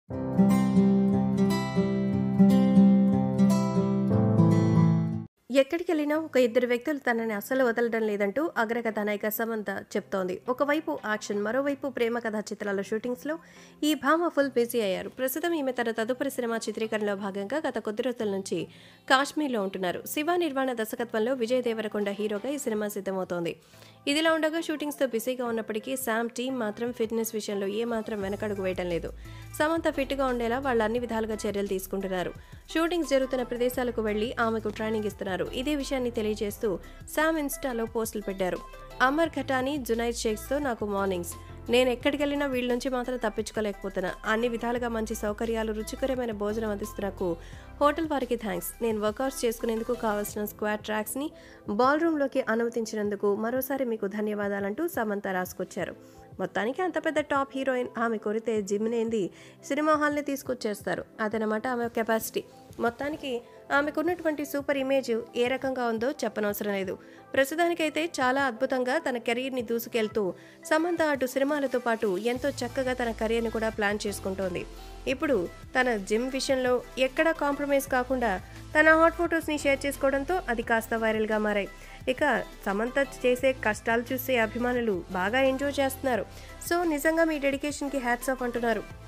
ఎక్కడికెళ్ళినా ఒక ఇద్దరు వ్యక్తులు తనని అస్సలు వదలడం లేదంటూ అగ్రకథ నాయిక సమంత చెప్తోంది ఒకవైపు యాక్షన్ మరోవైపు ప్రేమ కథా చిత్రాల షూటింగ్స్లో ఈ భామ ఫుల్ బిజీ అయ్యారు ప్రస్తుతం ఈమె తన తదుపరి సినిమా చిత్రీకరణలో భాగంగా గత కొద్ది రోజుల నుంచి కాశ్మీర్లో ఉంటున్నారు శివ నిర్వాణ దర్శకత్వంలో విజయ్ దేవరకొండ హీరోగా ఈ సినిమా సిద్ధమవుతోంది ఇదిలా ఉండగా షూటింగ్స్తో బిజీగా ఉన్నప్పటికీ శామ్ టీం మాత్రం ఫిట్నెస్ విషయంలో ఏ మాత్రం వెనకడుగు వేయడం లేదు సమంత ఫిట్గా ఉండేలా వాళ్ళు అన్ని విధాలుగా చర్యలు తీసుకుంటున్నారు షూటింగ్స్ జరుగుతున్న ప్రదేశాలకు వెళ్లి ఆమెకు ట్రైనింగ్ ఇస్తున్నారు ఇదే విషయాన్ని తెలియజేస్తూ శామ్ ఇన్స్టాలో పోస్టులు పెట్టారు అమర్ ఖటానీ జునైద్ షేక్స్తో నాకు మార్నింగ్స్ నేను ఎక్కడికి వెళ్ళినా వీళ్ళ నుంచి మాత్రం తప్పించుకోలేకపోతున్నా అన్ని విధాలుగా మంచి సౌకర్యాలు రుచికరమైన భోజనం అందిస్తున్నకు హోటల్ వారికి థ్యాంక్స్ నేను వర్కౌట్స్ చేసుకునేందుకు కావాల్సిన స్క్వాడ్ ట్రాక్స్ని బాల్ రూమ్లోకి అనుమతించినందుకు మరోసారి మీకు ధన్యవాదాలంటూ సమంత రాసుకొచ్చారు మొత్తానికి అంత పెద్ద టాప్ హీరోయిన్ ఆమె కొరితే జిమ్నేంది సినిమా హాల్ని తీసుకొచ్చేస్తారు అదనమాట ఆమె కెపాసిటీ మొత్తానికి ఆమెకున్నటువంటి సూపర్ ఇమేజ్ ఏ రకంగా ఉందో చెప్పనవసరం లేదు ప్రస్తుతానికైతే చాలా అద్భుతంగా తన కెరీర్ని దూసుకెళ్తూ సమంత అటు సినిమాలతో పాటు ఎంతో చక్కగా తన కెరీర్ని కూడా ప్లాన్ చేసుకుంటోంది ఇప్పుడు తన జిమ్ విషయంలో ఎక్కడా కాంప్రమైజ్ కాకుండా తన హాట్ ఫొటోస్ని షేర్ చేసుకోవడంతో అది కాస్త వైరల్గా మారాయి ఇక సమంత చేసే కష్టాలు చూసే అభిమానులు బాగా ఎంజాయ్ చేస్తున్నారు సో నిజంగా మీ డెడికేషన్కి హ్యాట్స్ ఆఫ్ అంటున్నారు